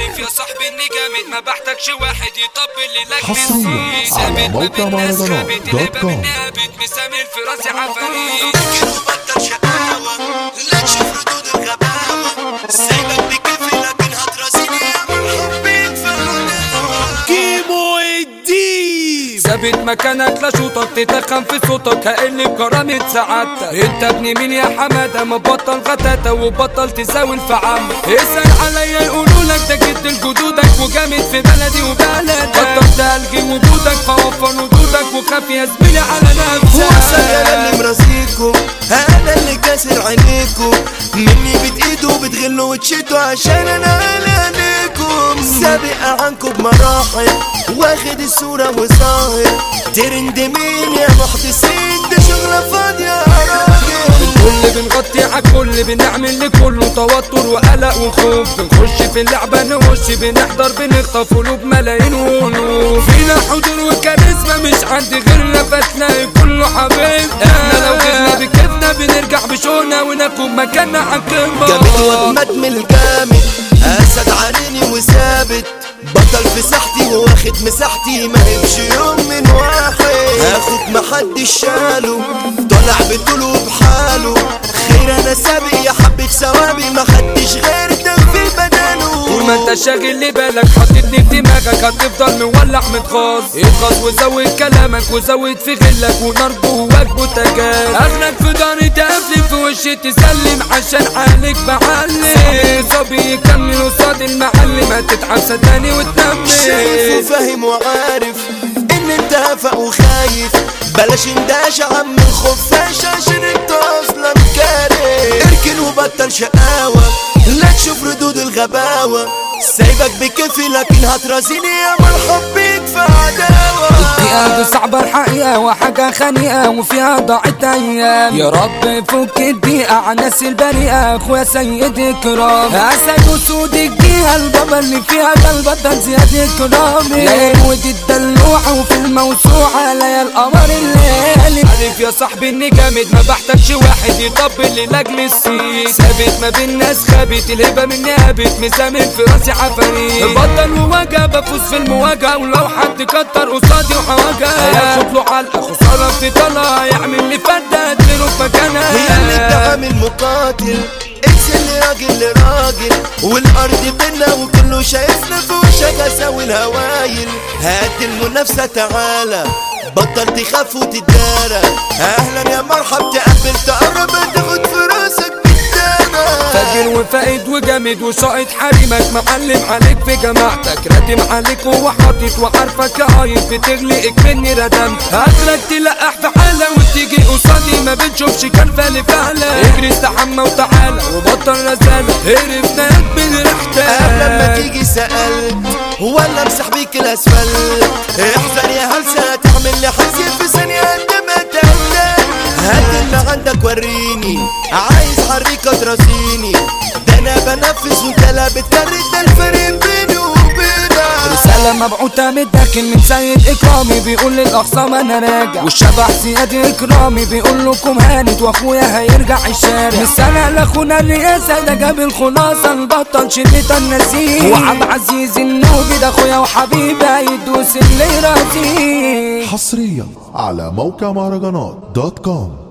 عارف يا صاحبي اني جامد ما بحتاجش واحد يطبل لي لاجل حصرياً الصيت على ثابت ما موقع بين ناس مهرجانات خابت دوت الهبة كوم. مني هابت مسامر في راسي عفاريت اركن وبطل شقاوة لا تشوف ردود الغباوة سايبك بكفي لكن هتراسيني يا من حبيت في هداوة كيمو الديب ثابت مكانك لا شوطك تتخن في صوتك هقل بكرامة سعادتك انت ابن مين يا حمادة ما بطل غتاتة وبطل تساوي في عمك اسأل عليا يقولوا لك ده جد لجدودك وجامد في بلدي وبلدك بطل تلغي وجودك فوفر ردودك وخاف يا زميلي على وصل انا اللي نفسك مراسيكو انا اللي كاسر عينيكو مني بتقيدوا بتغلوا وتشدوا عشان انا على عينيكم سابق عنكم بمراحل واخد الصورة وظاهر ترند مين يا محدثين دي شغلة فاضية يا راجل الكل بنغطي عالكل بنعمل لكله توتر وقلق وخوف بنخش في اللعبة نخش بنحضر بنخطف قلوب ملايين والوف فينا حضور وكاريزما مش عند غيرنا فتلاقي كله حبيب احنا لو غيرنا بكيفنا بنرجع بشونا وناخد مكاننا عالقمة جامد واجمد من الجامد اسد عاريني وثابت بطل في ساحتي واخد مساحتي ما هبش يوم من واحد هاخد محدش شاله طالع بطوله بحاله خير انا سابق يا حبة ثوابي ما خدتش غير ده في بداله طول ما انت شاغل لي بالك حاططني في دماغك هتفضل مولع متغاظ اتغاظ وزود كلامك وزود في غلك ونار جواك بوتاجاز اخرك في داري تقفلي في وشي تسلم عشان حالك بعلم صبي يكمل قصاد المعلم هتتعب صدقني شايف وتنمي وفاهم وعارف ان انت هفق وخايف بلاش انداش يا عم الخفاش عشان انت اصلا كاره اركن وبطل شقاوة لا تشوف ردود الغباوة سايبك بكفي لكن هترازيني يا مرحب بيك في عداوة الدقيقة دي صعبة الحقيقة وحاجة خنيقة وفيها ضاعت أيام يا رب فك الدقيقة على الناس البريئة أخويا سيد إكرام أسد وسود الجهة البابا اللي فيها ده البطل زياد إكرامي لا ودي الدلوعة وفي الموسوعة لا يا القمر الليالي عارف يا صاحبي إني جامد ما بحتاجش واحد يطبل لي لاجل السيد ثابت ما بين ناس خابت الهبة مني هابت مسامر في راسي عفاريت بطل وواجه بفوز في المواجهة ولو حد كتر قصادي وحواجه هياخد له علقة خسارة في طلع يعمل لي فردة اديله في مكانها هي اللي بتعامل مقاتل انسى اللي راجل لراجل والارض بينا وكله شايفنا في وشك اساوي الهوايل هات المنافسه تعالى بطل تخاف وتتدارى اهلا يا مرحب تقبل تقرب تاخد في راسك بالدانا فاجر وفائد وجامد وشايط حريمك معلم عليك في جماعتك راتم عليك وحاطط وعارفك عايز بتغلقك مني ردمت اخرك تلقح في حالة وتيجي قصادي ما بنشوفش كان فالي فعلا اجري استحمى وتعالى وبطل رسالة عرفناك من قبل لما ريحتك تيجي سألت ولا امسح بيك الاسفل احذر يا هلسة تعمل لي حزين في ثانية قد ما تقلل هات اللي عندك وريني عايز حريكة تراسيني ده انا بنفذ وانت لا بتكرر ده الفرق بيني وبينك رسالة مبعوثة من الداخل من سيد إكرامي بيقول للأخصام أنا راجع والشبح زياد إكرامي بيقول لكم هانت وأخويا هيرجع الشارع رسالة لأخونا الرئاسة ده جاب الخلاصة البطل شلة النسيم وعبد عزيز النوبي ده أخويا وحبيبي هيدوس اللي يرازيه حصريا على موقع مهرجانات دوت كوم